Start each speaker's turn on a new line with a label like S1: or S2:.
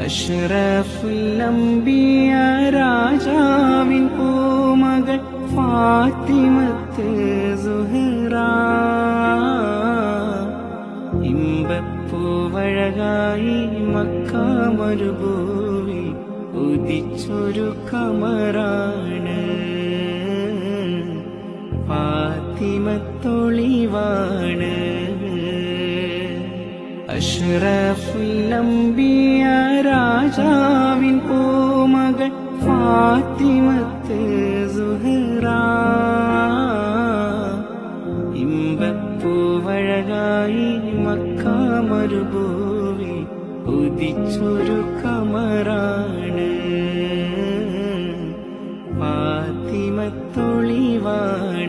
S1: അഷ്റഫുല്ലംബിയ രാജാവിൻ പൂമകൾ Fathimath Suhara ഇമ്പപ്പൂവഴകായി മക്കാമരുഭൂവി ഉദിച്ചൊരു കമറാണ് ഫാത്തിമത്തൊളിവാണ് അഷ്റഫുല്ലംബിയ രാജാവിൻ പൂമകൾ Fathimath Suhara ഇമ്പപ്പൂവഴകായി മക്കാമരുഭൂവി ഉദിച്ചൊരു കമറാണ് ഫാത്തിമത്തൊളിവാണ്